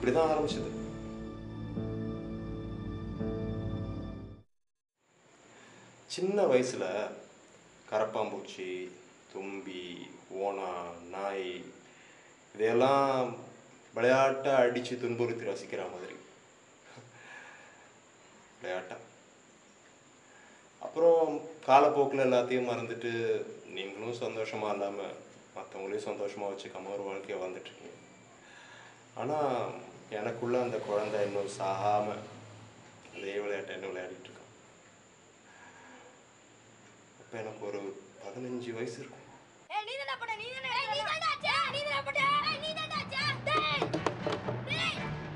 இப்படிதான் ஆரம்பிச்சது சின்ன வயசுல கரப்பாம்பூச்சி தும்பி ஓனா நாய் இதையெல்லாம் விளையாட்டா அடிச்சு துன்புறுத்தி ரசிக்கிற மாதிரி விளையாட்டா அப்புறம் காலப்போக்கில் எல்லாத்தையும் மறந்துட்டு நீங்களும் சந்தோஷமா இல்லாம மற்றவங்களையும் சந்தோஷமா வச்சுக்காம ஒரு வாழ்க்கையை வாழ்ந்துட்டு இருக்கீங்க ஆனா எனக்குள்ள அந்த குழந்தை இன்னும் சாகாம அதே விளையாட்டை இன்னும் விளையாடிட்டு இருக்கான் இப்போ எனக்கு ஒரு பதினஞ்சு வயசு இருக்கும் ஏய் நீ தான பண்ண நீ தான ஏய் நீ தான அச்சா நீ தான பண்ண ஏய் நீ தான அச்சா டேய் டேய்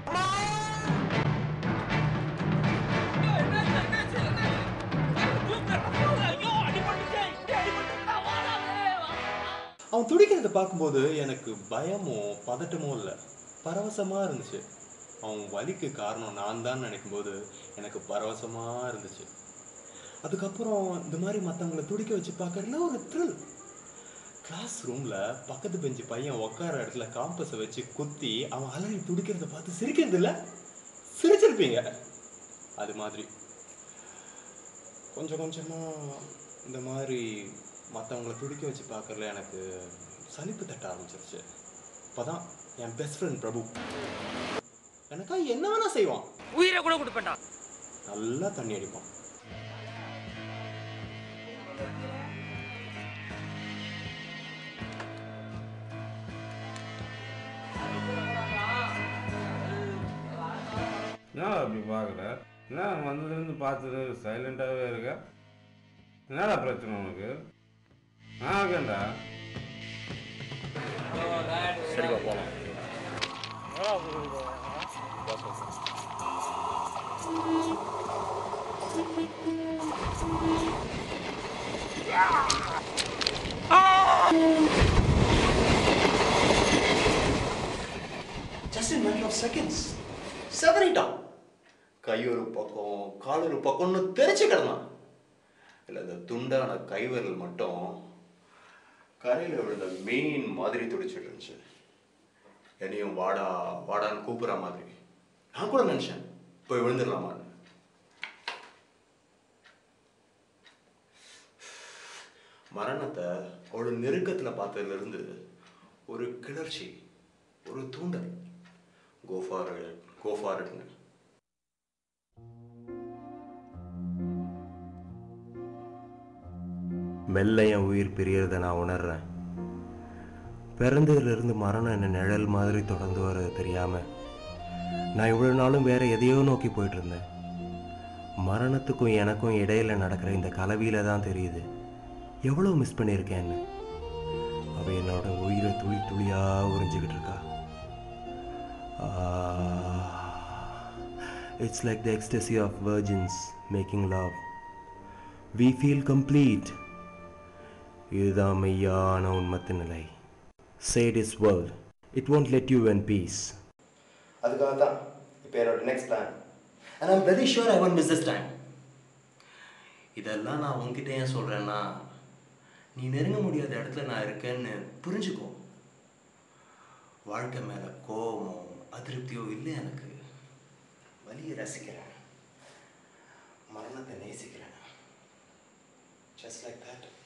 அவன் துடிக்கிறத பார்க்கும்போது எனக்கு பயமோ பதட்டமோ இல்லை பரவசமா இருந்துச்சு அவன் வலிக்கு காரணம் நான் தான் நினைக்கும்போது எனக்கு பரவசமா இருந்துச்சு அதுக்கப்புறம் இந்த மாதிரி மற்றவங்களை துடிக்க வச்சு பார்க்கறதுல ஒரு த்ரில் கிளாஸ் ரூம்ல பக்கத்து பெஞ்சு பையன் உட்கார இடத்துல காம்பஸை வச்சு குத்தி அவன் அலறி துடிக்கிறத பார்த்து சிரிக்கிறது இல்ல சிரிச்சிருப்பீங்க அது மாதிரி கொஞ்சம் கொஞ்சமா இந்த மாதிரி மற்றவங்கள துடிக்க வச்சு பார்க்கறதுல எனக்கு சலிப்பு தட்ட ஆரம்பிச்சிருச்சு அப்பதான் என் பெஸ்ட் ஃப்ரெண்ட் பிரபு எனக்கா என்ன வேணா செய்வான் உயிரை கூட கொடுப்பேன்டா நல்லா தண்ணி அடிப்பான் என்ன அப்படி பார்க்குற என்ன வந்ததுலேருந்து பார்த்துட்டு சைலண்ட்டாகவே இருக்க என்னடா பிரச்சனை உனக்கு ஆ ஓகேண்டா சரிப்பா போலாம் just in matter of seconds செவரிட்டான் கை ஒரு பக்கம் கால் ஒரு பக்கம்னு தெரிச்சு கிடந்தான் இல்லை இந்த துண்டான கைவிரல் மட்டும் கரையில் விழுந்த மீன் மாதிரி துடிச்சிட்டு இருந்துச்சு என்னையும் வாடா வாடான்னு கூப்பிட்ற மாதிரி நான் கூட நினச்சேன் போய் விழுந்துடலாமான்னு மரணத்தை ஒரு நெருக்கத்தில் பார்த்ததுலேருந்து ஒரு கிளர்ச்சி ஒரு தூண்டல் கோ ஃபார் கோ ஃபார்ட்னு மெல்ல என் உயிர் பிரியறதை நான் உணர்றேன் பிறந்ததுலேருந்து மரணம் என்ன நிழல் மாதிரி தொடர்ந்து வர்றது தெரியாம நான் இவ்வளோ நாளும் வேற எதையோ நோக்கி போயிட்டு இருந்தேன் மரணத்துக்கும் எனக்கும் இடையில நடக்கிற இந்த கலவியில தான் தெரியுது எவ்வளோ மிஸ் பண்ணியிருக்கேன்னு அவ என்னோட உயிரை துளி துளியா உறிஞ்சிக்கிட்டு இருக்கா it's like the ecstasy of virgins making love we feel complete இதுதான் மெய்யான உண்மத்து நிலை sad is world it won't let you in peace அதுக்காக தான் இப்போ என்னோட next plan and I'm very sure I won't miss this time இதெல்லாம் நான் உன்கிட்ட ஏன் சொல்கிறேன்னா நீ நெருங்க முடியாத இடத்துல நான் இருக்கேன்னு புரிஞ்சுக்கோ வாழ்க்கை மேலே கோபமோ அதிருப்தியோ இல்லை எனக்கு வலியை ரசிக்கிறேன் மரணத்தை நேசிக்கிறேன் ஜஸ்ட் லைக் தட்